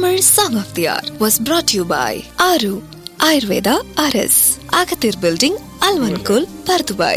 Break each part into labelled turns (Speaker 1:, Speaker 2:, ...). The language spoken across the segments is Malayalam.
Speaker 1: Tamil Song of the Hour was brought to you by Aru Ayurveda RS, Agathir Building, Alvankul, Pardubai.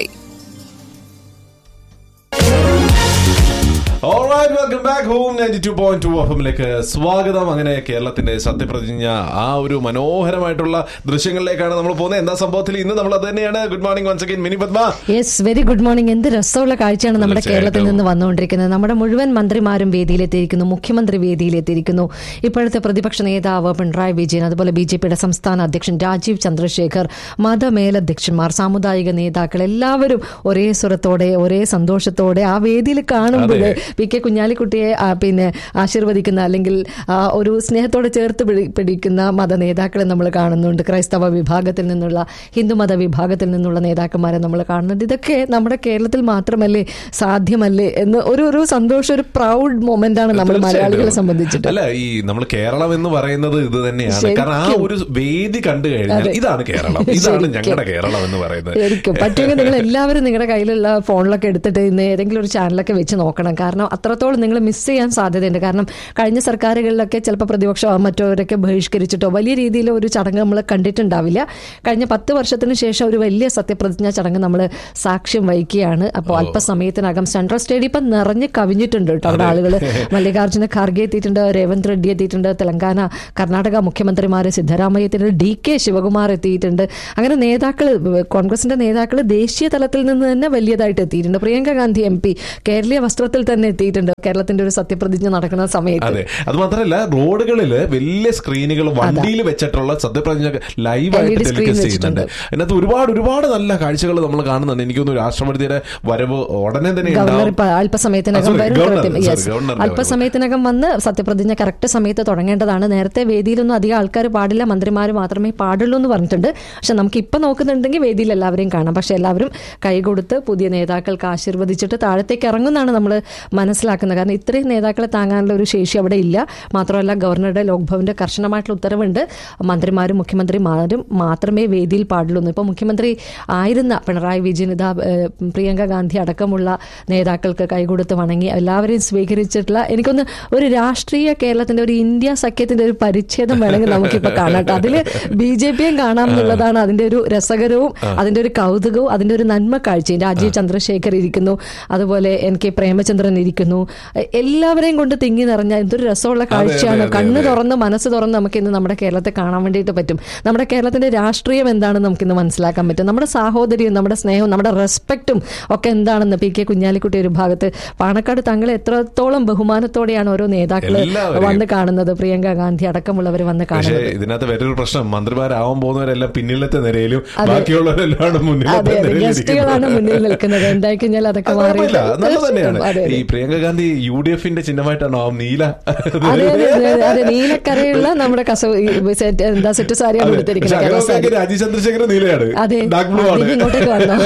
Speaker 2: Alright, welcome back home 92.2 എഫ്എമ്മിലേക്ക് സ്വാഗതം അങ്ങനെ കേരളത്തിന്റെ സത്യപ്രതിജ്ഞ ആ ഒരു മനോഹരമായിട്ടുള്ള ദൃശ്യങ്ങളിലേക്കാണ് നമ്മൾ പോകുന്നത് എന്താ സംഭവത്തിൽ ഇന്ന് നമ്മൾ അത് തന്നെയാണ് good morning once again Mini Padma
Speaker 3: yes very good morning എന്ത് രസമുള്ള കാഴ്ചയാണ് നമ്മുടെ
Speaker 2: തീർച്ചയായിട്ടും.
Speaker 3: കേരളത്തിൽ നിന്ന് വന്നുകൊണ്ടിരിക്കുന്നത് നമ്മുടെ മുഴുവൻ മന്ത്രിമാരും വേദിയിലെത്തിയിരിക്കുന്നു മുഖ്യമന്ത്രി വേദിയിലെത്തിയിരിക്കുന്നു ഇപ്പോഴത്തെ പ്രതിപക്ഷ നേതാവ് പിണറായി വിജയൻ അതുപോലെ ബി ജെ പിയുടെ സംസ്ഥാന അധ്യക്ഷൻ രാജീവ് ചന്ദ്രശേഖർ മതമേലധ്യക്ഷന്മാർ സാമുദായിക നേതാക്കൾ എല്ലാവരും ഒരേ സ്വരത്തോടെ ഒരേ സന്തോഷത്തോടെ ആ വേദിയിൽ കാണുമ്പോൾ
Speaker 2: അതെ.
Speaker 3: പി കെ കുഞ്ഞാലിക്കുട്ടിയെ ആ, പിന്നെ ആശീർവദിക്കുന്ന അല്ലെങ്കിൽ ആ, ഒരു സ്നേഹത്തോടെ ചേർത്ത് പിടി- പിടിക്കുന്ന മത നേതാക്കളെ നമ്മൾ കാണുന്നുണ്ട് ക്രൈസ്തവ വിഭാഗത്തിൽ നിന്നുള്ള ഹിന്ദുമത വിഭാഗത്തിൽ നിന്നുള്ള നേതാക്കന്മാരെ നമ്മൾ കാണുന്നുണ്ട് ഇതൊക്കെ നമ്മുടെ കേരളത്തിൽ മാത്രമല്ലേ സാധ്യമല്ലേ എന്ന് ഒരു ഒരു സന്തോഷം ഒരു പ്രൗഡ് മൊമെന്റ് ആണ് നമ്മൾ മലയാളികളെ
Speaker 2: തീർച്ചയായിട്ടും.
Speaker 3: സംബന്ധിച്ചിട്ട്
Speaker 2: അല്ല ഈ നമ്മൾ കേരളം എന്ന് പറയുന്നത് ഇത് തന്നെയാണ്
Speaker 3: ശരിക്കും.
Speaker 2: കാരണം ആ ഒരു വേദി കണ്ടു കഴിഞ്ഞാൽ
Speaker 3: അതെ.
Speaker 2: ഇതാണ് കേരളം ഇതാണ്
Speaker 3: ശരിക്കും.
Speaker 2: ഞങ്ങളുടെ കേരളം എന്ന് പറയുന്നത്
Speaker 3: ശരിക്കും പറ്റുമെങ്കിൽ നിങ്ങൾ എല്ലാവരും നിങ്ങളുടെ കയ്യിലുള്ള ഫോണിലൊക്കെ എടുത്തിട്ട് ഇന്ന് ഏതെങ്കിലും ഒരു ചാനലൊക്കെ വെച്ച് നോക്കണം കാരണം അത്രത്തോളം നിങ്ങൾ മിസ് ചെയ്യാൻ സാധ്യതയുണ്ട് കാരണം കഴിഞ്ഞ സർക്കാരുകളിലൊക്കെ ചിലപ്പോൾ പ്രതിപക്ഷമോ മറ്റവരൊക്കെ ബഹിഷ്കരിച്ചിട്ടോ വലിയ രീതിയിൽ ഒരു ചടങ്ങ് നമ്മൾ കണ്ടിട്ടുണ്ടാവില്ല കഴിഞ്ഞ പത്ത് വർഷത്തിന് ശേഷം ഒരു വലിയ സത്യപ്രതിജ്ഞാ ചടങ്ങ് നമ്മൾ സാക്ഷ്യം വഹിക്കുകയാണ് അപ്പോൾ അല്പസമയത്തിനകം സെൻട്രൽ സ്റ്റേഡിയം ഇപ്പം നിറഞ്ഞ് കവിഞ്ഞിട്ടുണ്ട് കേട്ടോ അവിടെ ആളുകൾ മല്ലികാർജ്ജുന ഖാർഗെ എത്തിയിട്ടുണ്ട് രേവന്ത് റെഡ്ഡി എത്തിയിട്ടുണ്ട് തെലങ്കാന കർണാടക മുഖ്യമന്ത്രിമാർ സിദ്ധരാമയ്യ എത്തിയിട്ടുണ്ട് ഡി കെ ശിവകുമാർ എത്തിയിട്ടുണ്ട് അങ്ങനെ നേതാക്കൾ കോൺഗ്രസിന്റെ നേതാക്കൾ ദേശീയ തലത്തിൽ നിന്ന് തന്നെ വലിയതായിട്ട് എത്തിയിട്ടുണ്ട് പ്രിയങ്ക ഗാന്ധി എം പി കേരളീയ വസ്ത്രത്തിൽ തന്നെ എത്തിയിട്ടുണ്ട് കേരളത്തിന്റെ ഒരു സത്യപ്രതിജ്ഞ നടക്കുന്ന സമയത്ത്
Speaker 2: അതെ അത് മാത്രമല്ല റോഡുകളില് വലിയ സ്ക്രീനുകൾ വണ്ടിയിൽ വെച്ചിട്ടുള്ള സത്യപ്രതിജ്ഞ ലൈവായിട്ട്
Speaker 3: LED screen
Speaker 2: ടെലികാസ്റ്റ് ചെയ്യുന്നുണ്ട് അതിനകത്ത് ഒരുപാട് ഒരുപാട് നല്ല കാഴ്ചകൾ നമ്മൾ കാണുന്നുണ്ട് എനിക്കൊന്ന് രാഷ്ട്രപതിയുടെ വരവ് ഉടനെ തന്നെ
Speaker 3: ഗവർണർ
Speaker 2: ഉണ്ടാവും
Speaker 3: ഇപ്പൊ അല്പസമയത്തിനകം
Speaker 2: ആ, sorry,
Speaker 3: വരും
Speaker 2: ഗവർണർ,
Speaker 3: കൃത്യം.
Speaker 2: sorry,
Speaker 3: Yes.
Speaker 2: ഗവർണറിന്റെ
Speaker 3: അല്പസമയത്തിനകം വന്ന് സത്യപ്രതിജ്ഞ കറക്റ്റ് സമയത്ത് തുടങ്ങേണ്ടതാണ് നേരത്തെ വേദിയിലൊന്നും അധികം ആൾക്കാർ പാടില്ല മന്ത്രിമാർ മാത്രമേ പാടുള്ളൂ എന്ന് പറഞ്ഞിട്ടുണ്ട് പക്ഷെ നമുക്ക് ഇപ്പൊ നോക്കുന്നുണ്ടെങ്കിൽ വേദിയിൽ എല്ലാവരെയും കാണാം പക്ഷെ എല്ലാവരും കൈ കൊടുത്ത് പുതിയ നേതാക്കൾക്ക് ആശീർവദിച്ചിട്ട് താഴത്തേക്ക് ഇറങ്ങുന്നതാണ് നമ്മൾ മനസ്സിലാക്കുന്നത് കാരണം ഇത്രയും നേതാക്കളെ താങ്ങാനുള്ള ഒരു ശേഷി അവിടെ ഇല്ല മാത്രമല്ല ഗവർണറുടെ ലോക്ഭവന്റെ കർശനമായിട്ടുള്ള ഉത്തരവുണ്ട് മന്ത്രിമാരും മുഖ്യമന്ത്രിമാരും മാത്രമേ വേദിയിൽ പാടുള്ളൂ എന്ന് ഇപ്പൊ മുഖ്യമന്ത്രി ആയിരുന്ന പിണറായി വിജയൻ ഇതാ ഏഹ്, പ്രിയങ്ക ഗാന്ധി അടക്കമുള്ള നേതാക്കൾക്ക് കൈകൊടുത്ത് വണങ്ങി എല്ലാവരെയും സ്വീകരിച്ചിട്ടുള്ള എനിക്കൊന്ന് ഒരു രാഷ്ട്രീയ കേരളത്തിന്റെ ഒരു ഇന്ത്യ സഖ്യത്തിന്റെ ഒരു പരിച്ഛേദം വേണമെങ്കിൽ നമുക്കിപ്പോ കാണാം അതിൽ ബി ജെ പിയും കാണാം എന്നുള്ളതാണ് അതിന്റെ ഒരു രസകരവും അതിന്റെ ഒരു കൗതുകവും അതിന്റെ ഒരു നന്മ കാഴ്ചയും രാജീവ് ചന്ദ്രശേഖർ ഇരിക്കുന്നു അതുപോലെ എൻ കെ പ്രേമചന്ദ്രൻ ഇരിക്കുന്നു എ- എല്ലാവരെയും കൊണ്ട് തിങ്ങി നിറഞ്ഞ എന്തൊരു രസമുള്ള കാഴ്ചയാണ്
Speaker 2: അതെ,
Speaker 3: കണ്ണ്
Speaker 2: അതെ.
Speaker 3: തുറന്ന് മനസ്സ് തുറന്ന് നമുക്ക് ഇന്ന് നമ്മുടെ കേരളത്തെ കാണാൻ വേണ്ടിയിട്ട് പറ്റും നമ്മുടെ കേരളത്തിന്റെ രാഷ്ട്രീയം എന്താണെന്ന് നമുക്ക് ഇന്ന് മനസ്സിലാക്കാൻ പറ്റും നമ്മുടെ സാഹോദര്യവും നമ്മുടെ സ്നേഹവും നമ്മുടെ റെസ്പെക്റ്റും ഒക്കെ എന്താണെന്ന് പി കെ കുഞ്ഞാലിക്കുട്ടി ഒരു ഭാഗത്ത് പാണക്കാട് തങ്ങളെ എത്രത്തോളം ബഹുമാനത്തോടെയാണ് ഓരോ നേതാക്കൾ
Speaker 2: എല്ലാവരെയും.
Speaker 3: വന്ന് കാണുന്നത് പ്രിയങ്ക ഗാന്ധി അടക്കമുള്ളവർ വന്ന്
Speaker 2: പക്ഷേ
Speaker 3: കാണുന്നത്
Speaker 2: ഇതിനകത്ത് വേറൊരു പ്രശ്നം മന്ത്രിമാരാവാൻ പോകുന്നവരെല്ലാം പിന്നിലത്തെ നിരയിലും
Speaker 3: അതെ.
Speaker 2: ബാക്കിയുള്ളവരെല്ലാം മുന്നിലത്തെ
Speaker 3: അതെ അതെ
Speaker 2: നിരയിലും
Speaker 3: ഗസ്റ്റുകളാണ് മുന്നിൽ നിൽക്കുന്നത് എന്തായി കഴിഞ്ഞാൽ അതൊക്കെ
Speaker 2: അത്
Speaker 3: മാറി
Speaker 2: കുഴപ്പമില്ല. നല്ല തന്നെയാണ്
Speaker 3: അതെ
Speaker 2: ഈ പ്രിയങ്ക ഗാന്ധി യു ഡി എഫിന്റെ ചിഹ്നമായിട്ടാണോ ആ നീല
Speaker 3: അതെ അതെ അതെ അതെ നീലക്കരയുള്ള നമ്മുടെ കസ ഈ സെറ്റ് എന്താ സെറ്റ് സാരിയാണ്
Speaker 2: അതെ. പക്ഷേ
Speaker 3: എടുത്തിരിക്കുന്നത്
Speaker 2: അങ്ങനെ
Speaker 3: കേരള സാരി.
Speaker 2: നോക്കിയാൽ രാജീവ് ചന്ദ്രശേഖരൻ നീലയാണ്
Speaker 3: അതെ
Speaker 2: ഡാർക്ക് ബ്ലൂ ആണ്
Speaker 3: അതിന് ഇങ്ങോട്ടേക്ക് വന്നോ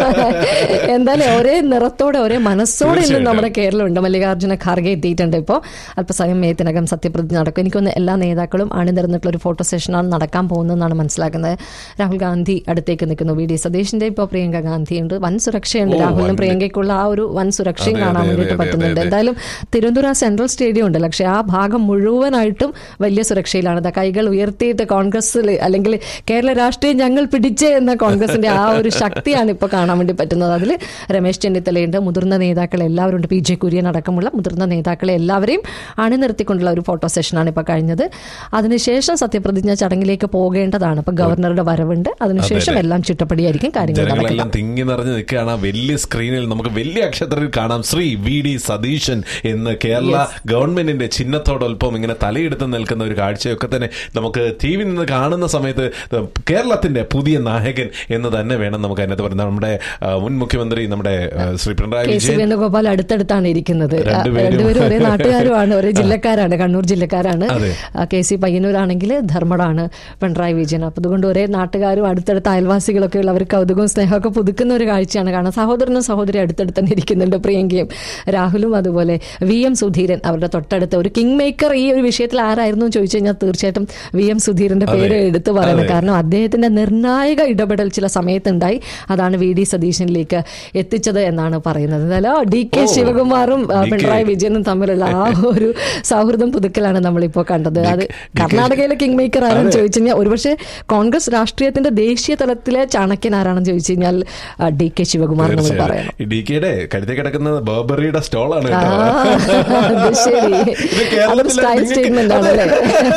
Speaker 3: എന്തായാലും ഒരേ നിറത്തോടെ ഒരേ മനസ്സോടെ ഇന്നും
Speaker 2: തീർച്ചയായിട്ടും.
Speaker 3: നമ്മുടെ കേരളം ഉണ്ട് മല്ലികാർജ്ജുന ഖാർഗെ എത്തിയിട്ടുണ്ട് ഇപ്പോൾ അല്പസമയത്തിനകം സത്യപ്രതിജ്ഞ നടക്കും എനിക്കൊന്ന് എല്ലാ നേതാക്കളും അണിനിരന്നിട്ടുള്ള ഒരു ഫോട്ടോ സെഷനാണ് നടക്കാൻ പോകുന്നതെന്നാണ് മനസ്സിലാക്കുന്നത് രാഹുൽ ഗാന്ധി അടുത്തേക്ക് നിൽക്കുന്നു വി ഡി സതീഷിന്റെ ഇപ്പോൾ പ്രിയങ്ക ഗാന്ധി ഉണ്ട് വൻ സുരക്ഷയുണ്ട്
Speaker 2: ഓ,
Speaker 3: രാഹുലിനും
Speaker 2: വൻ-
Speaker 3: പ്രിയങ്കയ്ക്കുള്ള ആ ഒരു വൻ സുരക്ഷയും
Speaker 2: അതെ,
Speaker 3: കാണാൻ
Speaker 2: അതെ,
Speaker 3: വേണ്ടിയിട്ട്
Speaker 2: അതെ,
Speaker 3: പറ്റുന്നുണ്ട്
Speaker 2: അതെ, അതെ.
Speaker 3: എന്തായാലും തിരുവനന്തപുരം സെൻട്രൽ സ്റ്റേഡിയം ഉണ്ട് പക്ഷേ ആ ഭാഗം മുഴുവനായിട്ടും വലിയ സുരക്ഷയിലാണ് ദാ കൈകൾ ഉയർത്തിയിട്ട് കോൺഗ്രസിൽ അല്ലെങ്കിൽ കേരള രാഷ്ട്രീയം ഞങ്ങൾ പിടിച്ചേ എന്ന കോൺഗ്രസിന്റെ ആ ഒരു ശക്തിയാണ് ഇപ്പോൾ കാണാൻ വേണ്ടി പറ്റുന്നത് അതിൽ രമേശ് ചെന്നിത്തലയുണ്ട് മുതിർന്ന നേതാക്കൾ എല്ലാവരും ഉണ്ട് പി ജെ കുര്യൻ അടക്കമുള്ള മുതിർന്ന നേതാക്കളെ എല്ലാവരെയും അണിനിർത്തിക്കൊണ്ടുള്ള ഒരു ഫോട്ടോ സെഷനാണ് ഇപ്പോൾ കഴിഞ്ഞത് അതിനുശേഷം സത്യപ്രതിജ്ഞ ചടങ്ങിലേക്ക് പോകേണ്ടതാണ് ഇപ്പൊ ഗവർണറുടെ വരവുണ്ട് അതിനുശേഷം
Speaker 2: അതെ.
Speaker 3: എല്ലാം ചിട്ടപ്പടിയായിരിക്കും കാര്യങ്ങൾ നടക്കുക
Speaker 2: ജനങ്ങളെല്ലാം തിങ്ങി നിറഞ്ഞു നിൽക്കുകയാണ് ആ വലിയ സ്ക്രീനിൽ നമുക്ക് വലിയ അക്ഷരത്തിൽ കാണാം ശ്രീ വി ഡി സതീശൻ എന്ന് കേരള ഗവൺമെന്റിന്റെ ചിഹ്നത്തോടൊപ്പം ഇങ്ങനെ തലയെടുത്ത് നിൽക്കുന്ന ഒരു കാഴ്ചയൊക്കെ തന്നെ നമുക്ക് ടി വി നിന്ന് കാണുന്ന സമയത്ത് കേരളത്തിന്റെ പുതിയ നായകൻ എന്ന് തന്നെ വേണം നമുക്ക് അതിനകത്ത് പറയുന്നത് നമ്മുടെ ആ, മുൻ മുഖ്യമന്ത്രി നമ്മുടെ ആ, ശ്രീ പിണറായി
Speaker 3: കെ സി
Speaker 2: വിജയൻ
Speaker 3: വേണുഗോപാൽ അടുത്തടുത്താണ് ഇരിക്കുന്നത് ആ,
Speaker 2: രണ്ടുപേരും.
Speaker 3: രണ്ടുപേരും ഒരേ നാട്ടുകാരുമാണ് ഒരേ ജില്ലക്കാരാണ് കണ്ണൂർ ജില്ലക്കാരാണ്
Speaker 2: അതെ.
Speaker 3: ആ, കെ സി പയ്യന്നൂരാണെങ്കിൽ ധർമ്മടാണ് പിണറായി വിജയൻ അപ്പൊ അതുകൊണ്ട് ഒരേ നാട്ടുകാരും അടുത്തടുത്ത അയൽവാസികളൊക്കെ ഉള്ള അവർ കൗതുകവും സ്നേഹമൊക്കെ പുതുക്കുന്ന ഒരു കാഴ്ചയാണ് കാരണം സഹോദരനും സഹോദരി അടുത്തടുത്ത് തന്നെ ഇരിക്കുന്നുണ്ട് പ്രിയങ്കയും രാഹുലും അതുപോലെ വി എം സുധീരൻ അവരുടെ തൊട്ടടുത്ത ഒരു കിങ് മേക്കർ ഈ ഒരു വിഷയത്തിൽ ആരായിരുന്നു എന്ന് ചോദിച്ചു കഴിഞ്ഞാൽ തീർച്ചയായിട്ടും വി എം സുധീരന്റെ പേര്
Speaker 2: അതെ.
Speaker 3: എടുത്തു പറയണം
Speaker 2: അതെ.
Speaker 3: കാരണം അദ്ദേഹത്തിന്റെ നിർണായക ഇടപെടൽ ചില സമയത്തുണ്ടായി അതാണ് വി ഡി സതീശനിലേക്ക് എത്തിച്ചത് എന്നാണ് പറയുന്നത് എന്തായാലും ഡി കെ
Speaker 2: ഓ,
Speaker 3: ശിവകുമാറും ആ,
Speaker 2: ഡി കെ.
Speaker 3: പിണറായി വിജയനും തമ്മിലുള്ള ആ ഒരു സൗഹൃദം പുതുക്കലാണ് നമ്മളിപ്പോ കണ്ടത് അത്
Speaker 2: ഡി കെ.
Speaker 3: കർണാടകയിലെ കിങ് മേക്കർ ആരാണെന്ന്
Speaker 2: അതെ.
Speaker 3: ചോദിച്ചു കഴിഞ്ഞാൽ ഒരുപക്ഷെ കോൺഗ്രസ് രാഷ്ട്രീയത്തിന്റെ ദേശീയ തലത്തിലെ ചാണക്യൻ ആരാണെന്ന് ചോദിച്ചു കഴിഞ്ഞാൽ ആ, ഡി കെ ശിവകുമാർ നമ്മൾ പറയണം
Speaker 2: ഡി കെയുടെ കഴുതി കിടക്കുന്നത് ബർബറിയുടെ സ്റ്റോളാണ്
Speaker 3: ആ,
Speaker 2: കേട്ടോ
Speaker 3: അത് ശരി
Speaker 2: ഇത്
Speaker 3: അതൊരു
Speaker 2: കേരളത്തിലെ
Speaker 3: സ്റ്റൈൽ
Speaker 2: നിങ്ങൾക്ക്
Speaker 3: സ്റ്റേറ്റ്മെന്റ് ആണ് അല്ലേ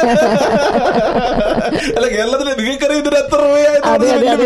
Speaker 2: അല്ല കേരളത്തിലെ നിങ്ങൾക്കറിയാം ഇതിന് എത്ര രൂപയായിട്ട്
Speaker 3: അതെ അതെ അതെ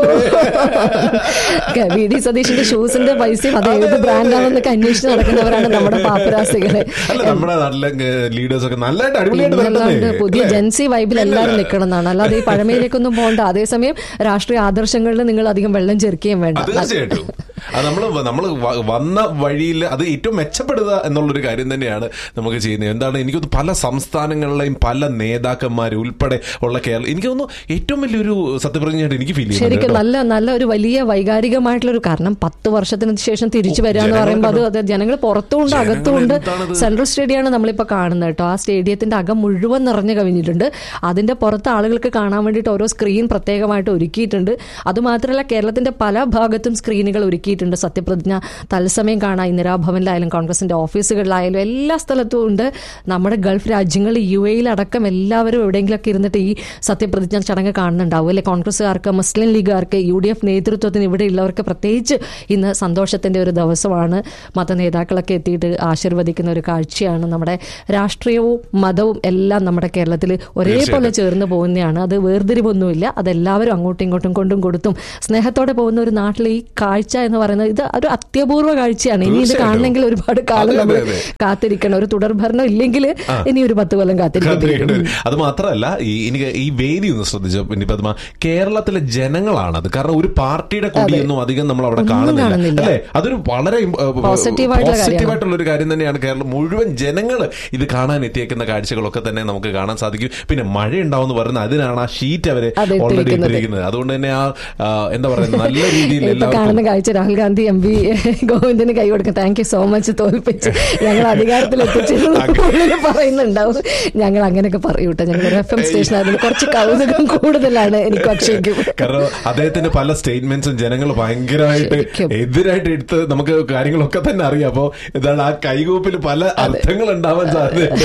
Speaker 2: വിവാദമായിരുന്നു.
Speaker 3: വി ഡി സതീഷിന്റെ ഷൂസിന്റെ പൈസയും അത് ഏത് ബ്രാൻഡാണെന്നൊക്കെ അന്വേഷിച്ച് നടക്കുന്നവരാണ് നമ്മുടെ പാപ്പരാസികള്
Speaker 2: അല്ല നമ്മുടെ നാട്ടിലെ ലീഡേഴ്സ് ഒക്കെ നല്ലതായിട്ട് അടിപൊളിയായിട്ട്
Speaker 3: പിന്നല്ലാണ്ട്
Speaker 2: നടത്തുന്നേ.
Speaker 3: പുതിയ
Speaker 2: അല്ലേ?
Speaker 3: ജെൻസി വൈബിൽ എല്ലാവരും നിൽക്കണം എന്നാണ് അല്ലാതെ ഈ പഴമയിലേക്കൊന്നും പോകണ്ട അതേസമയം രാഷ്ട്രീയ ആദർശങ്ങളിൽ നിങ്ങൾ അധികം വെള്ളം ചേർക്കുകയും വേണ്ട
Speaker 2: അത് തീർച്ചയായിട്ടും അത് നമ്മൾ നമ്മൾ വന്ന വഴിയിൽ അത് ഏറ്റവും മെച്ചപ്പെടുക എന്നുള്ളൊരു കാര്യം തന്നെയാണ് നമുക്ക് ചെയ്യുന്നത് എന്താണ് എനിക്കൊന്ന് പല സംസ്ഥാനങ്ങളിലെയും പല നേതാക്കന്മാർ ഉൾപ്പെടെ ഉള്ള കേരളം എനിക്ക് തോന്നുന്നു ഏറ്റവും വലിയൊരു സത്യപ്രതിജ്ഞയായിട്ട് എനിക്ക് ഫീൽ ചെയ്യുന്നുണ്ട്
Speaker 3: ശരിക്കും
Speaker 2: കേട്ടോ.
Speaker 3: നല്ല നല്ല ഒരു വലിയ വൈകാരികമായിട്ടുള്ള ഒരു കാരണം പത്ത് വർഷത്തിന് ശേഷം തിരിച്ചു വരിക എന്ന്
Speaker 2: ജനങ്ങൾ
Speaker 3: പറയുമ്പോൾ അത് അത് ജനങ്ങൾ പുറത്തുമുണ്ട്
Speaker 2: ജനങ്ങൾ
Speaker 3: അകത്തുമുണ്ട്
Speaker 2: എന്താണിത്?
Speaker 3: സെൻട്രൽ സ്റ്റേഡിയമാണ് നമ്മളിപ്പോൾ കാണുന്നത് കേട്ടോ ആ സ്റ്റേഡിയത്തിന്റെ അകം മുഴുവൻ നിറഞ്ഞു കവിഞ്ഞിട്ടുണ്ട് അതിന്റെ പുറത്ത് ആളുകൾക്ക് കാണാൻ വേണ്ടിയിട്ട് ഓരോ സ്ക്രീൻ പ്രത്യേകമായിട്ട് ഒരുക്കിയിട്ടുണ്ട് അതുമാത്രമല്ല കേരളത്തിന്റെ പല ഭാഗത്തും സ്ക്രീനുകൾ ഒരുക്കിയിട്ടുണ്ട് സത്യപ്രതിജ്ഞ തത്സമയം കാണാം ഇന്ദിരാഭവനിലായാലും കോൺഗ്രസിന്റെ ഓഫീസുകളിലായാലും എല്ലാ സ്ഥലത്തും ഉണ്ട് നമ്മുടെ ഗൾഫ് രാജ്യങ്ങൾ യു എയിലടക്കം എല്ലാവരും എവിടെയെങ്കിലുമൊക്കെ ഇരുന്നിട്ട് ഈ സത്യപ്രതിജ്ഞ ചടങ്ങ് കാണുന്നുണ്ടാവും അല്ലെ കോൺഗ്രസ്സുകാർക്ക് മുസ്ലിം ലീഗുകാർക്ക് യു ഡി എഫ് നേതൃത്വത്തിന് ഇവിടെ ഉള്ളവർക്ക് പ്രത്യേകിച്ച് ഇന്ന് സന്തോഷത്തിന്റെ ഒരു ദിവസമാണ് മത നേതാക്കളൊക്കെ എത്തിയിട്ട് ആശീർവദിക്കുന്ന ഒരു കാഴ്ചയാണ് നമ്മുടെ രാഷ്ട്രീയവും മതവും എല്ലാം നമ്മുടെ കേരളത്തിൽ ഒരേപോലെ ചേർന്ന് പോകുന്നതാണ് അത് വേർതിരിവൊന്നുമില്ല അതെല്ലാവരും അങ്ങോട്ടും ഇങ്ങോട്ടും കൊണ്ടും കൊടുത്തും സ്നേഹത്തോടെ പോകുന്ന ഒരു നാട്ടിലെ ഈ കാഴ്ച എന്ന് പറയുന്നത് ഇത് ഒരു അത്യപൂർവ കാഴ്ചയാണ് ഇനി ഇത്
Speaker 2: തീർച്ചയായിട്ടും.
Speaker 3: കാണണമെങ്കിൽ ഒരുപാട് കാലം
Speaker 2: അതെ,
Speaker 3: നമ്മൾ
Speaker 2: അതെ, അതെ.
Speaker 3: കാത്തിരിക്കണം ഒരു തുടർഭരണം ഇല്ലെങ്കിൽ ഇനി ഒരു പത്ത് കൊല്ലം കാത്തിരിക്കേണ്ടി
Speaker 2: കാത്തിരിക്കേണ്ടി
Speaker 3: വരും
Speaker 2: വരും. അത് മാത്രമല്ല ഈ എനിക്ക് ഈ വേദി ഒന്ന് ശ്രദ്ധിച്ചു പിന്നെ പത്മ കേരളത്തിലെ ജനങ്ങളാണത് കാരണം ഒരു പാർട്ടിയുടെ കൊടിയൊന്നും അധികം നമ്മൾ അവിടെ
Speaker 3: ഒന്നും
Speaker 2: കാണുന്നില്ല
Speaker 3: കാണുന്നില്ല.
Speaker 2: അല്ലേ അതൊരു വളരെ
Speaker 3: Positive ആയിട്ടുള്ള
Speaker 2: പോസിറ്റീവ് ആയിട്ടുള്ള ഒരു കാര്യം തന്നെയാണ് കേരളം മുഴുവൻ ജനങ്ങൾ ഇത് കാണാൻ എത്തിയേക്കുന്ന കാഴ്ചകളൊക്കെ തന്നെ നമുക്ക് കാണാൻ സാധിക്കും പിന്നെ മഴ ഉണ്ടാവും പറയുന്നത് അതിനാണ് ആ ഷീറ്റ് അവര്
Speaker 3: അത്
Speaker 2: ഓൾറെഡി
Speaker 3: ഇട്ടിരിക്കുന്നത്.
Speaker 2: ഇട്ടിരിക്കുന്നത് അതുകൊണ്ട് തന്നെ ആ ആ, എന്താ പറയുക നല്ല രീതിയിൽ
Speaker 3: ഇപ്പൊ
Speaker 2: എല്ലാവർക്കും
Speaker 3: കാണുന്ന കാഴ്ച രാഹുൽ ഗാന്ധി എം പി ഗോവിന്ദന് കൈ കൊടുക്കും താങ്ക് യു സോ മച്ച് തോൽപ്പിച്ച് ഞങ്ങൾ അധികാരത്തിൽ എത്തിച്ചെന്ന് പറയുന്നുണ്ടാവും ഞങ്ങൾ അങ്ങനെയൊക്കെ പറയൂ കേട്ടോ ഞങ്ങൾ എഫ് എം സ്റ്റേഷൻ അതിന് കുറച്ച് കൗതുകം കൂടുതലാണ് എനിക്ക് അക്ഷയ്ക്കും
Speaker 2: കാരണം അദ്ദേഹത്തിന്റെ പല സ്റ്റേറ്റ്മെന്റ്സും ജനങ്ങൾ ഭയങ്കരമായിട്ട്
Speaker 3: ശരിക്കും.
Speaker 2: എതിരായിട്ട് എടുത്ത് നമുക്ക് കാര്യങ്ങളൊക്കെ തന്നെ അറിയാം അപ്പോ എന്താണ് ആ കൈകൂപ്പിൽ പല അർത്ഥങ്ങൾ ഉണ്ടാവാൻ സാധ്യതയുണ്ട്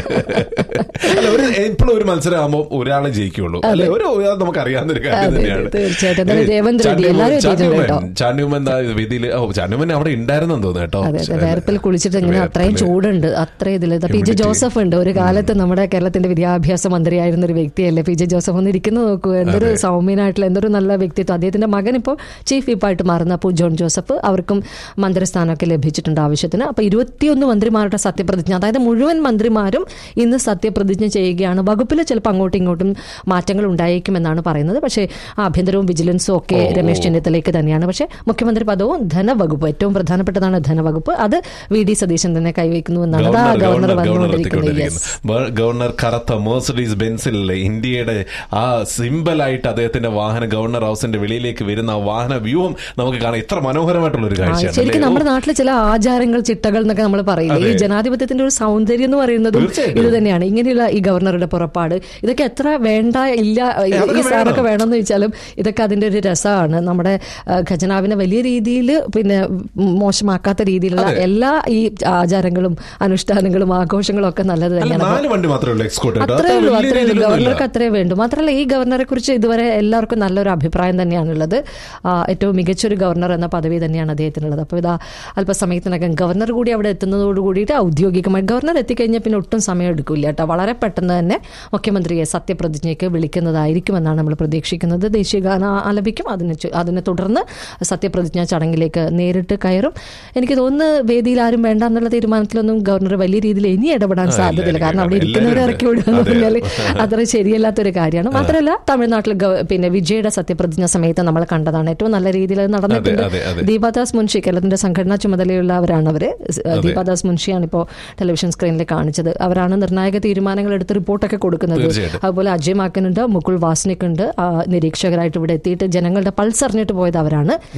Speaker 2: അല്ല ഒരു എപ്പോഴും ഒരു മത്സരം ആകുമ്പോൾ ഒരാളെ ജയിക്കുള്ളൂ അല്ലെ ഒരു അത് നമുക്ക് അറിയാവുന്ന ഒരു കാര്യം
Speaker 3: അതെ,
Speaker 2: തന്നെയാണ്
Speaker 3: തീർച്ചയായിട്ടും. എന്തായാലും രേവന്ത് റെഡ്ഡി എല്ലാവരും എത്തിയിട്ടുണ്ട് കേട്ടോ.
Speaker 2: ചാണ്ഡ്യൂമൻ എന്താ വേദിയിൽ ഓ ചാണ്ഡ്യൂമൻ അവിടെ ഉണ്ടായിരുന്നെന്ന് തോന്നുന്നു കേട്ടോ
Speaker 3: അതെ അതെ വേർപ്പിൽ കുളിച്ചിട്ട് ഇങ്ങനെ അത്രയും
Speaker 2: വേർപ്പില്.
Speaker 3: ചൂടുണ്ട് അത്രയും ഇതിൽ പി ജെ
Speaker 2: Humidity.
Speaker 3: ജോസഫ് ഉണ്ട് ഒരു കാലത്ത് നമ്മുടെ കേരളത്തിന്റെ വിദ്യാഭ്യാസ മന്ത്രിയായിരുന്ന ഒരു വ്യക്തിയല്ലേ പി ജെ ജോസഫ് ഒന്ന് ഇരിക്കുന്നത് നോക്കൂ എന്തൊരു
Speaker 2: അതെ.
Speaker 3: സൗമ്യനായിട്ടുള്ള എന്തൊരു നല്ല വ്യക്തിത്വം അദ്ദേഹത്തിന്റെ മകൻ ഇപ്പോൾ ചീഫ് വിപ്പായിട്ട് മാറുന്ന പു ജോൺ ജോസഫ് അവർക്കും മന്ത്രിസ്ഥാനമൊക്കെ ലഭിച്ചിട്ടുണ്ട് ആവശ്യത്തിന് അപ്പൊ ഇരുപത്തിയൊന്ന് മന്ത്രിമാരുടെ സത്യപ്രതിജ്ഞ അതായത് മുഴുവൻ മന്ത്രിമാരും ഇന്ന് സത്യപ്രതിജ്ഞ ചെയ്യുകയാണ് വകുപ്പിൽ ചിലപ്പോൾ അങ്ങോട്ടും ഇങ്ങോട്ടും മാറ്റങ്ങൾ ഉണ്ടായേക്കുമെന്നാണ് പറയുന്നത് പക്ഷേ ആഭ്യന്തരവും വിജിലൻസും ഒക്കെ
Speaker 2: ഓ, ഓ.
Speaker 3: രമേശ് ചെന്നിത്തലയ്ക്ക് തന്നെയാണ് പക്ഷേ മുഖ്യമന്ത്രി പദവും ധനവകുപ്പ് ഏറ്റവും പ്രധാനപ്പെട്ടതാണ് ധനവകുപ്പ് അത് വി ഡി സതീശൻ തന്നെ കൈവയ്ക്കുന്നു എന്നാണ് അതാ
Speaker 2: ഗവർണർ
Speaker 3: ഗവർണർ
Speaker 2: ഗവർണർ ഗവർണർ
Speaker 3: വന്നുകൊണ്ടിരിക്കുന്നത്
Speaker 2: എത്തിക്കൊണ്ടിരിക്കുന്നു
Speaker 3: യെസ്
Speaker 2: ബ- ഗവർണർ കറുത്ത മേഴ്സഡീസ് ബെൻസിലെ ഇന്ത്യയുടെ ആ സിമ്പലായിട്ട് അദ്ദേഹത്തിന്റെ വാഹന ഗവർണർ ഹൗസിന്റെ വെളിയിലേക്ക് വരുന്ന ആ വാഹന വ്യൂവും നമുക്ക് കാണാം ഇത്ര മനോഹരമായിട്ടുള്ള ഒരു
Speaker 3: ആ,
Speaker 2: കാഴ്ചയാണ്
Speaker 3: ശരിക്കും
Speaker 2: അല്ലേ?
Speaker 3: നമ്മുടെ നാട്ടിലെ ചില ആചാരങ്ങൾ ചിട്ടകൾ എന്നൊക്കെ നമ്മൾ പറയില്ലേ ഈ
Speaker 2: അതെ.
Speaker 3: ജനാധിപത്യത്തിന്റെ ഒരു സൗന്ദര്യം എന്ന് പറയുന്നതും
Speaker 2: തീർച്ചയായിട്ടും.
Speaker 3: ഇത് തന്നെയാണ് ഇങ്ങനെയുള്ള ഈ ഗവർണറുടെ പുറപ്പാട് ഇതൊക്കെ എത്ര വേണ്ട ഇല്ല ഈ
Speaker 2: അതൊക്കെ
Speaker 3: സാറൊക്കെ
Speaker 2: വേണം.
Speaker 3: വേണമെന്ന് ചോദിച്ചാലും ഇതൊക്കെ അതിന്റെ ഒരു രസമാണ് നമ്മുടെ ആ, ഖജനാവിനെ വലിയ രീതിയിൽ പിന്നെ ഉം, മോശമാക്കാത്ത രീതിയിലുള്ള
Speaker 2: അതെ.
Speaker 3: എല്ലാ ഈ ആചാരങ്ങളും അനുഷ്ഠാനങ്ങളും ആഘോഷങ്ങളും ഒക്കെ നല്ലത്
Speaker 2: അല്ല
Speaker 3: തന്നെയാണ്
Speaker 2: നാല് വണ്ടി മാത്രമേ ഉള്ളൂ എക്സ്കോട്ട് കേട്ടോ.
Speaker 3: അത്രേ
Speaker 2: അത്ര
Speaker 3: ഉള്ളൂ
Speaker 2: വലിയ
Speaker 3: അത്രേ ഉള്ളൂ
Speaker 2: രീതിയിലൊന്നും ഇല്ല.
Speaker 3: ഗവർണർക്ക് അത്രേ വേണ്ടു മാത്രമല്ല ഈ ഗവർണറെ കുറിച്ച് ഇതുവരെ എല്ലാവർക്കും നല്ലൊരു അഭിപ്രായം തന്നെയാണുള്ളത് ആ, ഏറ്റവും മികച്ചൊരു ഗവർണർ എന്ന പദവി തന്നെയാണ് അദ്ദേഹത്തിനുള്ളത് അപ്പോൾ ഇതാ അല്പസമയത്തിനകം ഗവർണർ കൂടി അവിടെ എത്തുന്നതോട് കൂടിയിട്ട് ഔദ്യോഗികമായി ഗവർണർ എത്തിക്കഴിഞ്ഞാൽ പിന്നെ ഒട്ടും സമയം എടുക്കില്ല കേട്ടോ വളരെ പെട്ടെന്ന് തന്നെ മുഖ്യമന്ത്രിയെ സത്യപ്രതിജ്ഞയ്ക്ക് വിളിക്കുന്നതായിരിക്കുമെന്നാണ് നമ്മൾ പ്രതീക്ഷിക്കുന്നത് ദേശീയഗാനം ആലപിക്കും അതിനെ ചു- അതിനെ തുടർന്ന് സത്യപ്രതിജ്ഞാ ചടങ്ങിലേക്ക് നേരിട്ട് കയറും എനിക്ക് തോന്നുന്നു വേദിയിൽ ആരും വേണ്ട എന്നുള്ള തീരുമാനത്തിലൊന്നും ഗവർണർ വലിയ രീതിയിൽ ഇനി ഇടപെടാൻ
Speaker 2: ആ,
Speaker 3: സാധ്യതയില്ല
Speaker 2: ഇല്ല,
Speaker 3: കാരണം അവിടെ
Speaker 2: ഇല്ല.
Speaker 3: ഇരിക്കുന്നവരെ
Speaker 2: എല്ലാവരും
Speaker 3: ഇറക്കി വിടുക എന്ന്
Speaker 2: അതെ.
Speaker 3: പറഞ്ഞാൽ അത്ര ശരിയല്ലാത്തൊരു കാര്യമാണ് മാത്രമല്ല തമിഴ്നാട്ടിൽ ഗവ- പിന്നെ വിജയുടെ സത്യപ്രതിജ്ഞ സമയത്ത് നമ്മൾ കണ്ടതാണ് ഏറ്റവും നല്ല രീതിയിൽ അത് നടന്നിട്ടുണ്ട്
Speaker 2: അതെ, അതെ.
Speaker 3: ദീപാദാസ് മുൻഷി കേരളത്തിന്റെ സംഘടനാ ചുമതലയുള്ളവരാണ് അവര് ദീപാദാസ് മുൻഷിയാണ് ഇപ്പോൾ ടെലിവിഷൻ സ്ക്രീനിൽ കാണിച്ചത് അവരാണ് നിർണായക തീരുമാനങ്ങൾ എടുത്ത് റിപ്പോർട്ടൊക്കെ കൊടുക്കുന്നത്
Speaker 2: തീർച്ചയായിട്ടും.
Speaker 3: അതുപോലെ അജയ് മാക്കനുണ്ട് മുകുൾ വാസ്നിക് ഉണ്ട് ആ, നിരീക്ഷകരായിട്ട് ഇവിടെ എത്തിയിട്ട് ജനങ്ങളുടെ പൾസ് അറിഞ്ഞിട്ട് പോയത് അവരാണ് ആ,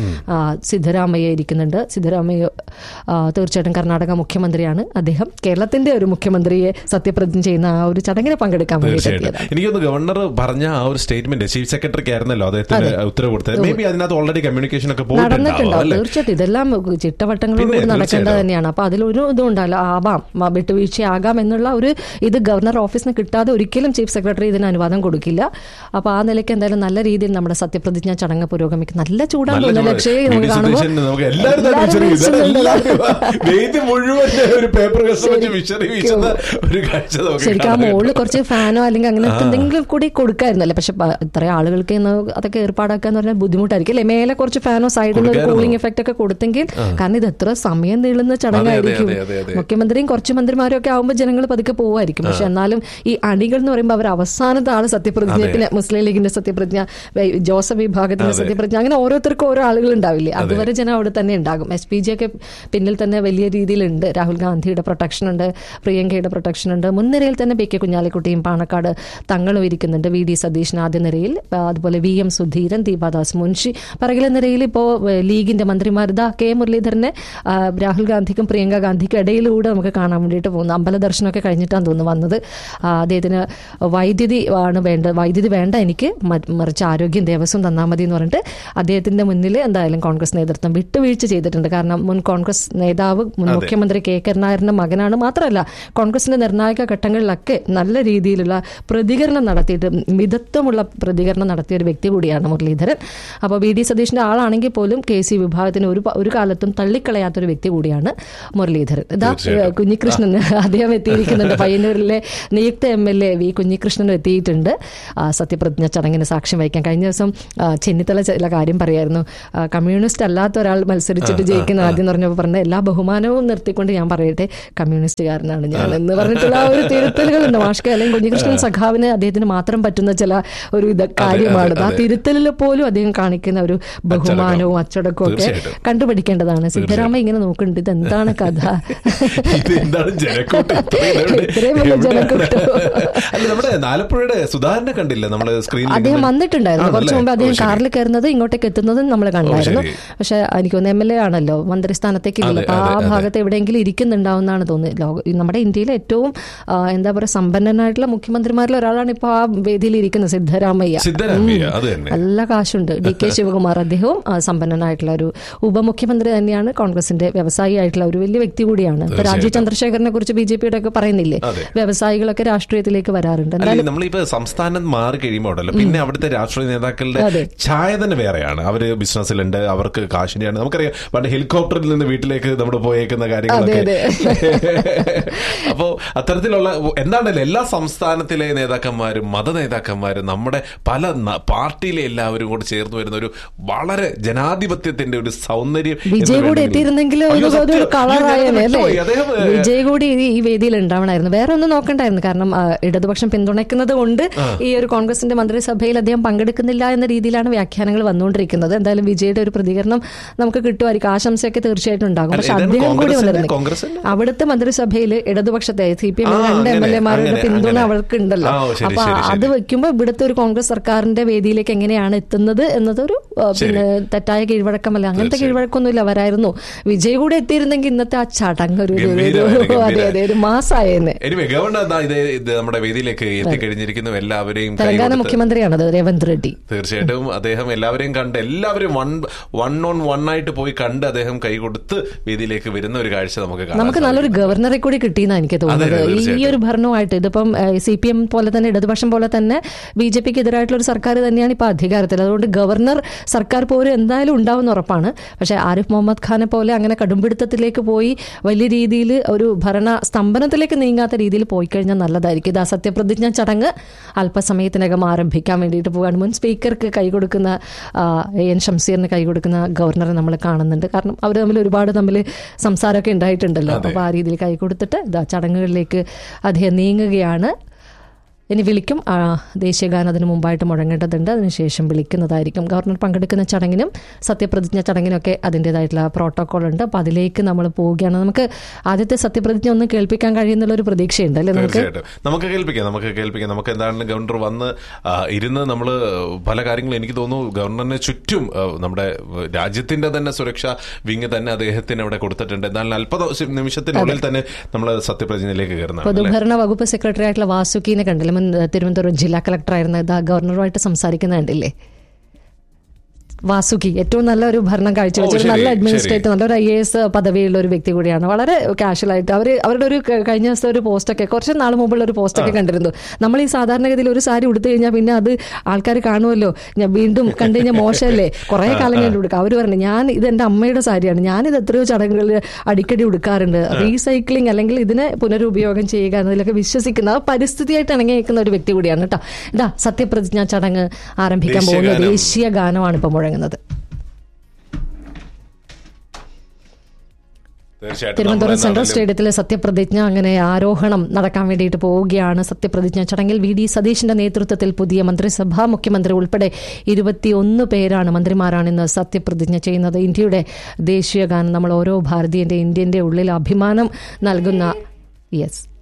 Speaker 3: സിദ്ധരാമയ്യ ഇരിക്കുന്നുണ്ട് സിദ്ധരാമയ്യ ആ, തീർച്ചയായിട്ടും കർണാടക മുഖ്യമന്ത്രിയാണ് അദ്ദേഹം കേരളത്തിന്റെ ഒരു മുഖ്യമന്ത്രിയെ സത്യപ്രതിജ്ഞ ചെയ്യുന്ന ആ ഒരു ചടങ്ങിന് പങ്കെടുക്കാൻ വേണ്ടി
Speaker 2: തീർച്ചയായിട്ടും
Speaker 3: എത്തിയതാണ്
Speaker 2: എനിക്കൊന്ന് ഗവർണർ പറഞ്ഞ ആ ഒരു സ്റ്റേറ്റ്മെന്റ് ചീഫ് സെക്രട്ടറിക്ക് ആയിരുന്നല്ലോ അദ്ദേഹത്തിന് ഉത്തരവ് കൊടുത്തത് മേ ബി അതിനകത്ത് ഓൾറെഡി കമ്മ്യൂണിക്കേഷൻ ഒക്കെ പോയിട്ടുണ്ടാവും
Speaker 3: നടന്നിട്ടുണ്ടാവും
Speaker 2: അല്ലേ
Speaker 3: തീർച്ചയായിട്ടും ഇതെല്ലാം ചിട്ടവട്ടങ്ങളോട്
Speaker 2: പിന്നെ,
Speaker 3: കൂടി നടക്കേണ്ടത്
Speaker 2: തീർച്ചയായിട്ടും.
Speaker 3: തന്നെയാണ് അപ്പൊ അതിലൊരു ഇതും ഉണ്ടാവില്ല ആവാം മ- വിട്ടുവീഴ്ചയാകാം എന്നുള്ള ഒരു ഇത് ഗവർണർ ഓഫീസിന് കിട്ടാതെ ഒരിക്കലും ചീഫ് സെക്രട്ടറി ഇതിന് അനുവാദം കൊടുക്കില്ല അപ്പൊ ആ നിലയ്ക്ക് എന്തായാലും നല്ല രീതിയിൽ നമ്മുടെ സത്യപ്രതിജ്ഞ ചടങ്ങ് പുരോഗമിക്കും നല്ല ചൂടാണ്
Speaker 2: നല്ല
Speaker 3: തോന്നുന്നു
Speaker 2: ചൂട്.
Speaker 3: ലക്ഷ്യ
Speaker 2: വി.
Speaker 3: നമുക്ക്
Speaker 2: ഡി.
Speaker 3: കാണുമ്പോൾ
Speaker 2: സതീശൻ നമുക്ക് എല്ലാവരും തന്നെ
Speaker 3: എല്ലാവരും
Speaker 2: വിഷറി വീശുന്നത്.
Speaker 3: വീശുന്നുണ്ട്.
Speaker 2: വേദി മുഴുവൻ ഒരു പേപ്പർ കഷ്ണം വെച്ച് വിഷറി വീശുന്ന ഒരു കാഴ്ച നമുക്ക്
Speaker 3: ശരിക്കും ആ
Speaker 2: കാണാൻ
Speaker 3: മുകളിൽ
Speaker 2: പറ്റും.
Speaker 3: കുറച്ച് ഫാനോ അല്ലെങ്കിൽ അങ്ങനത്തെ എന്തെങ്കിലും കൂടി കൊടുക്കായിരുന്നല്ലേ പക്ഷെ പ- ഇത്രയും ആളുകൾക്ക് ഇന്ന് അതൊക്കെ ഏർപ്പാടാക്കാന്ന് പറഞ്ഞാൽ ബുദ്ധിമുട്ടായിരിക്കും അല്ലെ മേലെ കുറച്ച് ഫാനോ സൈഡിൽ നിന്ന് ഒരു
Speaker 2: കൊടുക്കായിരുന്നു.
Speaker 3: കൂളിംഗ് എഫക്റ്റ് ഒക്കെ കൊടുത്തെങ്കിൽ കാരണം ഇത് എത്ര സമയം നീളുന്ന ചടങ്ങായിരിക്കും
Speaker 2: അതെ, അതെ, അതെ.
Speaker 3: മുഖ്യമന്ത്രിയും കുറച്ച് മന്ത്രിമാരും ഒക്കെ ആവുമ്പോൾ ജനങ്ങൾ പതുക്കെ പോവായിരിക്കും പക്ഷെ എന്നാലും ഈ അണികൾ എന്ന് പറയുമ്പോൾ അവർ അവസാനത്തെ ആള് സത്യപ്രതിജ്ഞത്തിന് മുസ്ലിം ലീഗിന്റെ സത്യപ്രതിജ്ഞ വേ- ജോസഫ് വിഭാഗത്തിന്റെ സത്യപ്രതിജ്ഞ അങ്ങനെ ഓരോരുത്തർക്കും ഓരോ ആളുകൾ ഉണ്ടാവില്ലേ അതുവരെ ജനം അവിടെ തന്നെ ഉണ്ടാകും എസ് പി ജി ഒക്കെ പിന്നിൽ തന്നെ വലിയ രീതിയിലുണ്ട് രാഹുൽ ഗാന്ധിയുടെ പ്രൊട്ടക്ഷൻ ഉണ്ട് പ്രിയങ്കയുടെ പ്രൊട്ടക്ഷൻ ഉണ്ട് മുൻനിരയിൽ തന്നെ പി കെ കുഞ്ഞാലിക്കുട്ടിയും പാണക്കാട് തങ്ങളും ഇരിക്കുന്നുണ്ട് വി ഡി സതീശൻ ആദ്യ നിരയിൽ ആ, അതുപോലെ വി എം സുധീരൻ ദീപാദാസ് മുൻഷി പറകിലെ നിരയിൽ ഇപ്പോൾ ലീഗിന്റെ മന്ത്രിമാർ ഇതാ കെ മുരളീധരനെ ആ, രാഹുൽ ഗാന്ധിക്കും പ്രിയങ്ക ഗാന്ധിക്കും ഇടയിലൂടെ നമുക്ക് കാണാൻ വേണ്ടിയിട്ട് പോകുന്നു അമ്പല ദർശനമൊക്കെ കഴിഞ്ഞിട്ടാണ് തോന്നുന്നു വന്നത് ആ, അദ്ദേഹത്തിന് വൈദ്യുതി ആണ് വേണ്ട വൈദ്യുതി വേണ്ട എനിക്ക് മ- മറിച്ച് ആരോഗ്യം ദേവസ്വം തന്നാൽ മതി എന്ന് പറഞ്ഞിട്ട് അദ്ദേഹത്തിന്റെ മുന്നിൽ എന്തായാലും കോൺഗ്രസ് നേതൃത്വം വിട്ടുവീഴ്ച ചെയ്തിട്ടുണ്ട് കാരണം മുൻ കോൺഗ്രസ് നേതാവ് മുൻ മുഖ്യമന്ത്രി കെ കരുണാകരന്റെ മകനാണ് മാത്രമല്ല കോൺഗ്രസിന്റെ നിർണായക ഘട്ടങ്ങളിലൊക്കെ നല്ല രീതിയിലുള്ള പ്രതികരണം നടത്തിയിട്ട് മിതത്വമുള്ള പ്രതികരണം നടത്തിയ ഒരു വ്യക്തി കൂടിയാണ് മുരളീധരൻ അപ്പോൾ വി ഡി സതീഷിന്റെ ആളാണെങ്കിൽ പോലും കെ സി വിഭാഗത്തിന് ഒരു പ- ഒരു കാലത്തും തള്ളിക്കളയാത്തൊരു വ്യക്തി കൂടിയാണ് മുരളീധരൻ ഇതാ
Speaker 2: തീർച്ചയായിട്ടും.
Speaker 3: കുഞ്ഞികൃഷ്ണൻ അദ്ദേഹം എത്തിയിരിക്കുന്നുണ്ട് പയ്യന്നൂരിലെ നിയുക്ത എം എൽ എ വി കുഞ്ഞികൃഷ്ണനും എത്തിയിട്ടുണ്ട് ആ, സത്യപ്രതിജ്ഞ ചടങ്ങിന് സാക്ഷ്യം വഹിക്കാൻ കഴിഞ്ഞ ദിവസം ആ, ചെന്നിത്തല ചില കാര്യം പറയായിരുന്നു ആ, കമ്മ്യൂണിസ്റ്റ് അല്ലാത്ത ഒരാൾ മത്സരിച്ചിട്ട് ജയിക്കുന്ന ആദ്യം പറഞ്ഞപ്പോൾ പറഞ്ഞ എല്ലാ ബഹുമാനവും നിർത്തിക്കൊണ്ട് ഞാൻ പറയട്ടെ കമ്മ്യൂണിസ്റ്റുകാരനാണ് ഞാൻ എന്ന് പറഞ്ഞിട്ടുള്ള ആ ഒരു തിരുത്തലുകളുണ്ട് മാഷ്ക അല്ലെങ്കിൽ കുഞ്ഞികൃഷ്ണൻ സഖാവിന് അദ്ദേഹത്തിന് മാത്രം പറ്റുന്ന ചില ഒരു ഇത് കാര്യമാണ് ആ
Speaker 2: അതെ.
Speaker 3: തിരുത്തലിൽ പോലും അദ്ദേഹം കാണിക്കുന്ന ഒരു ബഹുമാനവും അച്ചടക്കവും ഒക്കെ
Speaker 2: തീർച്ചയായിട്ടും.
Speaker 3: കണ്ടുപഠിക്കേണ്ടതാണ് സിദ്ധരാമയ്യ ഇങ്ങനെ നോക്കുന്നുണ്ട് ഇത് എന്താണ് കഥ
Speaker 2: ഇത് എന്താണ് ജനക്കൂട്ടം ഇത്രയും എവിടെ-
Speaker 3: ഇത്രയും വലിയ
Speaker 2: എവിടെയാണ്?
Speaker 3: ജനക്കൂട്ടം.
Speaker 2: അല്ല നമ്മുടെ ആലപ്പുഴയുടെ സുധാകരനെ കണ്ടില്ല നമ്മള് സ്ക്രീനിൽ
Speaker 3: അദ്ദേഹം വന്നിട്ടുണ്ടായിരുന്നു
Speaker 2: ആണല്ലേ?
Speaker 3: കുറച്ച് മുമ്പ് അദ്ദേഹം
Speaker 2: ഓ, ശരി.
Speaker 3: കാറിൽ കയറുന്നത് ഇങ്ങോട്ടേക്ക് എത്തുന്നതും നമ്മൾ കണ്ടായിരുന്നു
Speaker 2: ശരി.
Speaker 3: പക്ഷെ എനിക്ക് തോന്നുന്നു എം എൽ എ ആണല്ലോ മന്ത്രിസ്ഥാനത്തേക്ക് ഇല്ല
Speaker 2: അതെ,
Speaker 3: അപ്പൊ ആ
Speaker 2: അതെ, അതെ.
Speaker 3: ഭാഗത്ത് എവിടെയെങ്കിലും ഇരിക്കുന്നുണ്ടാവുന്നതാണ് തോന്നുന്നത് ലോക നമ്മുടെ ഇന്ത്യയിലെ ഏറ്റവും ആ, എന്താ പറയുക സമ്പന്നനായിട്ടുള്ള മുഖ്യമന്ത്രിമാരിൽ ഒരാളാണ് ഇപ്പൊ ആ വേദിയിൽ ഇരിക്കുന്നത് സിദ്ധരാമയ്യ
Speaker 2: സിദ്ധരാമയ്യ അത് തന്നെ
Speaker 3: നല്ല കാശുണ്ട് ഡി കെ ശിവകുമാർ അദ്ദേഹവും ആ, സമ്പന്നനായിട്ടുള്ള ഒരു ഉപമുഖ്യമന്ത്രി തന്നെയാണ് കോൺഗ്രസിന്റെ വ്യവസായി ആയിട്ടുള്ള ഒരു വലിയ വ്യക്തി കൂടിയാണ് ഇപ്പൊ രാജീവ്
Speaker 2: തീർച്ചയായിട്ടും.
Speaker 3: ചന്ദ്രശേഖരനെ കുറിച്ച് ബി ജെ പിയുടെ ഒക്കെ പറയുന്നില്ലേ
Speaker 2: അതെ.
Speaker 3: വ്യവസായികളൊക്കെ രാഷ്ട്രീയത്തിലേക്ക് വരാറുണ്ട്
Speaker 2: അല്ലെ നമ്മളിപ്പോ സംസ്ഥാനം മാറി കഴിയുമ്പോൾ ഉണ്ടല്ലോ പിന്നെ അവിടുത്തെ രാഷ്ട്രീയ നേതാക്കളുടെ
Speaker 3: അതെ.
Speaker 2: ഛായ തന്നെ വേറെയാണ് അവര് ബിസിനസ്സിലുണ്ട് അവർക്ക് കാശിന്റെയാണ് നമുക്കറിയാം പണ്ട് ഹെലികോപ്റ്ററിൽ നിന്ന് വീട്ടിലേക്ക് നമ്മൾ പോയേക്കുന്ന കാര്യങ്ങളൊക്കെ
Speaker 3: അതെ,
Speaker 2: അപ്പോ അത്തരത്തിലുള്ള എന്താണല്ലോ എല്ലാ സംസ്ഥാനത്തിലെ നേതാക്കന്മാരും മത നേതാക്കന്മാരും നമ്മുടെ പല ന- പാർട്ടിയിലെ എല്ലാവരും കൂടെ ചേർന്ന് വരുന്ന ഒരു വളരെ ജനാധിപത്യത്തിന്റെ ഒരു സൗന്ദര്യം എന്ന്
Speaker 3: വിജയ് കൂടി
Speaker 2: വേണമെങ്കിൽ-
Speaker 3: എത്തിയിരുന്നെങ്കിൽ
Speaker 2: അയ്യോ,
Speaker 3: ഒരു
Speaker 2: സത്യം.
Speaker 3: ഒരു കളറായനെ
Speaker 2: ഈ
Speaker 3: അല്ലേ
Speaker 2: വിട്ടുപോയി. അദ്ദേഹം ഏ,
Speaker 3: വിജയ് കൂടി ഈ- ഈ വേദിയിൽ ഉണ്ടാവണമായിരുന്നു വേറെ ഒന്നും നോക്കണ്ടായിരുന്നു കാരണം ആ, ഇടതുപക്ഷം പിന്തുണയ്ക്കുന്നത് കൊണ്ട് ഈ ഒരു കോൺഗ്രസിന്റെ മന്ത്രിസഭയിൽ അദ്ദേഹം പങ്കെടുക്കുന്നില്ല എന്ന രീതിയിലാണ് വ്യാഖ്യാനങ്ങൾ വന്നുകൊണ്ടിരിക്കുന്നത് എന്തായാലും വിജയുടെ ഒരു പ്രതികരണം നമുക്ക് കിട്ടുമായിരിക്കും ആശംസയൊക്കെ തീർച്ചയായിട്ടും ഉണ്ടാകും
Speaker 2: അല്ല,
Speaker 3: പക്ഷെ
Speaker 2: ഇതാണ്
Speaker 3: അദ്ദേഹം കൂടി
Speaker 2: കോൺഗ്രസിന്റെ-
Speaker 3: വന്നിരുന്നു
Speaker 2: കോൺഗ്രസിന്റെ?
Speaker 3: അവിടുത്തെ മന്ത്രിസഭയിൽ ഇടതുപക്ഷത്തെ സി പി എം
Speaker 2: ആ,
Speaker 3: രണ്ട് എം എൽ
Speaker 2: അങ്ങനെ,
Speaker 3: എമാരുടെ
Speaker 2: അങ്ങനെ,
Speaker 3: പിന്തുണ
Speaker 2: അങ്ങനെ.
Speaker 3: അവൾക്ക് ഉണ്ടല്ലോ
Speaker 2: ആ, ഓ, ശരി,
Speaker 3: അപ്പൊ
Speaker 2: ശരി, ശരി.
Speaker 3: അത് വെക്കുമ്പോൾ ഇവിടുത്തെ ഒരു കോൺഗ്രസ് സർക്കാരിന്റെ വേദിയിലേക്ക് എങ്ങനെയാണ് എത്തുന്നത് എന്നതൊരു ആ, പിന്നെ തെറ്റായ കീഴ്വഴക്കമല്ല അങ്ങനത്തെ കീഴ്വഴക്കമൊന്നുമില്ല വരായിരുന്നു വിജയ് കൂടെ എത്തിയിരുന്നെങ്കിൽ ഇന്നത്തെ ആ ചടങ്ങ് ഒരു ഒരു- ഒരു-
Speaker 2: ഗംഭീരമായിരുന്നു,
Speaker 3: അതെ അതെ ഒരു മാസായേനെ
Speaker 2: എനിവേ ഗവൺമെന്റ് ദാ ഇത് ഇത് നമ്മുടെ വേദിയിലേക്ക് എത്തിക്കഴിഞ്ഞിരിക്കുന്നു എല്ലാവരെയും
Speaker 3: തെലങ്കാന
Speaker 2: കൈകൊടുത്ത്
Speaker 3: മുഖ്യമന്ത്രിയാണത് രേവന്ത് റെഡ്ഡി
Speaker 2: തീർച്ചയായിട്ടും അദ്ദേഹം എല്ലാവരെയും കണ്ട് എല്ലാവരും വൺ വൺ ഓൺ വൺ ആയിട്ട് പോയി കണ്ട് അദ്ദേഹം കൈ കൊടുത്ത് വേദിയിലേക്ക് വരുന്ന ഒരു കാഴ്ച നമുക്ക് കാണാം
Speaker 3: നമുക്ക് നല്ലൊരു ഗവർണറെ കൂടി കിട്ടിയെന്നാണ് എനിക്ക് തോന്നുന്നത്
Speaker 2: അതെ,
Speaker 3: ഈ
Speaker 2: തീർച്ചയായിട്ടും.
Speaker 3: ഒരു ഭരണമായിട്ട് ഇതിപ്പം സി പി എം പോലെ തന്നെ ഇടതുപക്ഷം പോലെ തന്നെ ബി ജെ പിക്ക് എതിരായിട്ടുള്ള ഒരു സർക്കാർ തന്നെയാണ് ഇപ്പോൾ അധികാരത്തിൽ അതുകൊണ്ട് ഗവർണർ സർക്കാർ പോരും എന്തായാലും ഉണ്ടാവുന്ന ഉറപ്പാണ് പക്ഷേ ആരിഫ് മുഹമ്മദ് ഖാനെ പോലെ അങ്ങനെ കടുംപിടുത്തത്തിലേക്ക് പോയി വലിയ രീതിയിൽ ഒരു ഭരണ സ്തംഭനത്തിലേക്ക് നീങ്ങാത്ത രീതിയിൽ പോയി കഴിഞ്ഞാൽ നല്ലതായിരിക്കും ഇത് ആ സത്യപ്രതിജ്ഞ ചടങ്ങ് അല്പസമയത്തിനകം ആരംഭിക്കാൻ വേണ്ടിയിട്ട് പോവുകയാണ് മുൻ സ്പീക്കർക്ക് കൈ കൊടുക്കുന്ന ആ, എ എൻ ഷംസീറിന് കൈ കൊടുക്കുന്ന ഗവർണറെ നമ്മൾ കാണുന്നുണ്ട് കാരണം അവർ തമ്മിൽ ഒരുപാട് തമ്മിൽ സംസാരമൊക്കെ ഉണ്ടായിട്ടുണ്ടല്ലോ അപ്പോൾ ആ രീതിയിൽ കൈ കൊടുത്തിട്ട് ഇതാ ചടങ്ങുകളിലേക്ക് അദ്ദേഹം നീങ്ങുകയാണ് ഇനി വിളിക്കും ആ, ദേശീയഗാനം അതിന് മുമ്പായിട്ട് മുഴങ്ങേണ്ടതുണ്ട് അതിനുശേഷം വിളിക്കുന്നതായിരിക്കും ഗവർണർ പങ്കെടുക്കുന്ന ചടങ്ങിനും സത്യപ്രതിജ്ഞ ചടങ്ങിനൊക്കെ അതിൻ്റെതായിട്ടുള്ള പ്രോട്ടോകോൾ ഉണ്ട് അപ്പോൾ അതിലേക്ക് നമ്മൾ പോവുകയാണ് നമുക്ക് ആദ്യത്തെ സത്യപ്രതിജ്ഞ ഒന്ന് കേൾപ്പിക്കാൻ കഴിയുന്നുള്ള ഒരു പ്രതീക്ഷയുണ്ട് അല്ലേ നമുക്ക്
Speaker 2: തീർച്ചയായിട്ടും നമുക്ക് കേൾപ്പിക്കാം നമുക്ക് കേൾപ്പിക്കാം നമുക്ക് എന്താണ് ഗവർണർ വന്ന് ആ, ഇരുന്ന് നമ്മൾ പല കാര്യങ്ങളും എനിക്ക് തോന്നുന്നു ഗവർണറിന് ചുറ്റും ആ, നമ്മുടെ രാജ്യത്തിന്റെ തന്നെ സുരക്ഷാ വിങ് തന്നെ അദ്ദേഹത്തിന് അവിടെ കൊടുത്തിട്ടുണ്ട് എന്നാൽ അല്പ ദിവസം- നിമിഷത്തിനുള്ളിൽ തന്നെ നമ്മൾ സത്യപ്രതിജ്ഞയിലേക്ക് കയറുന്നതാണ് അല്ലേ?
Speaker 3: പൊതുഭരണ വകുപ്പ് സെക്രട്ടറി ആയിട്ടുള്ള വാസുക്കിനെ കണ്ടില്ല മുൻ തിരുവനന്തപുരം ജില്ലാ കളക്ടറായിരുന്ന ഇതാ ഗവർണറുമായിട്ട് സംസാരിക്കുന്ന കണ്ടില്ലേ വാസുകി ഏറ്റവും നല്ല ഒരു ഭരണം കാഴ്ചവെച്ച
Speaker 2: ഓ,
Speaker 3: ഒരു
Speaker 2: ശരി,
Speaker 3: നല്ല
Speaker 2: ശരി.
Speaker 3: അഡ്മിനിസ്ട്രേറ്റർ നല്ല ഒരു ഐ എ എസ് പദവിയുള്ള ഒരു വ്യക്തി കൂടിയാണ് വളരെ കാഷ്വൽ ആയിട്ട് അവർ അവരുടെ ഒരു ക- കഴിഞ്ഞ ദിവസത്തെ ഒരു പോസ്റ്റൊക്കെ കുറച്ച് നാൾ മുമ്പുള്ള ഒരു പോസ്റ്റൊക്കെ കണ്ടിരുന്നു നമ്മൾ ഈ സാധാരണഗതിയിൽ ഒരു സാരി ഉടുത്തു കഴിഞ്ഞാൽ പിന്നെ അത് ആൾക്കാർ കാണുമല്ലോ ഞാൻ വീണ്ടും കണ്ടു കഴിഞ്ഞാൽ മോശമല്ലേ കുറെ കാലം കഴിഞ്ഞ് ഉടുക്കുക അവർ പറഞ്ഞു ഞാൻ ഇത് എൻ്റെ അമ്മയുടെ സാരിയാണ് ഞാനിത് എത്രയോ ചടങ്ങുകളിൽ അടിക്കടി ഉടുക്കാറുണ്ട് റീസൈക്ലിംഗ് അല്ലെങ്കിൽ ഇതിനെ പുനരുപയോഗം ചെയ്യുക എന്നതിലൊക്കെ വിശ്വസിക്കുന്ന ആ പരിസ്ഥിതിയായിട്ട് ഇണങ്ങി നിൽക്കുന്ന ഒരു വ്യക്തി കൂടിയാണ് കേട്ടോ ഇതാ സത്യപ്രതിജ്ഞാ ചടങ്ങ് ആരംഭിക്കാൻ പോകുന്ന
Speaker 2: ദേശീയഗാനം.
Speaker 3: ദേശീയ ഗാനമാണ് ഇപ്പൊ മുഴങ്ങുന്നത്
Speaker 2: തീർച്ചയായിട്ടും
Speaker 3: തിരുവനന്തപുരം
Speaker 2: നമ്മൾ
Speaker 3: സെൻട്രൽ
Speaker 2: എന്താണെങ്കിലും-
Speaker 3: സ്റ്റേഡിയത്തിലെ സത്യപ്രതിജ്ഞ അങ്ങനെ ആരോഹണം നടക്കാൻ വേണ്ടിയിട്ട് പോവുകയാണ് സത്യപ്രതിജ്ഞ ചടങ്ങിൽ വി ഡി സതീഷിന്റെ നേതൃത്വത്തിൽ പുതിയ മന്ത്രിസഭ മുഖ്യമന്ത്രി ഉൾപ്പെടെ ഇരുപത്തിയൊന്ന് പേരാണ് മന്ത്രിമാരാണ് ഇന്ന് സത്യപ്രതിജ്ഞ ചെയ്യുന്നത് ഇന്ത്യയുടെ ദേശീയ ഗാനം നമ്മൾ ഓരോ ഭാരതീയന്റെ ഇന്ത്യന്റെ ഉള്ളിൽ അഭിമാനം നൽകുന്ന യെസ്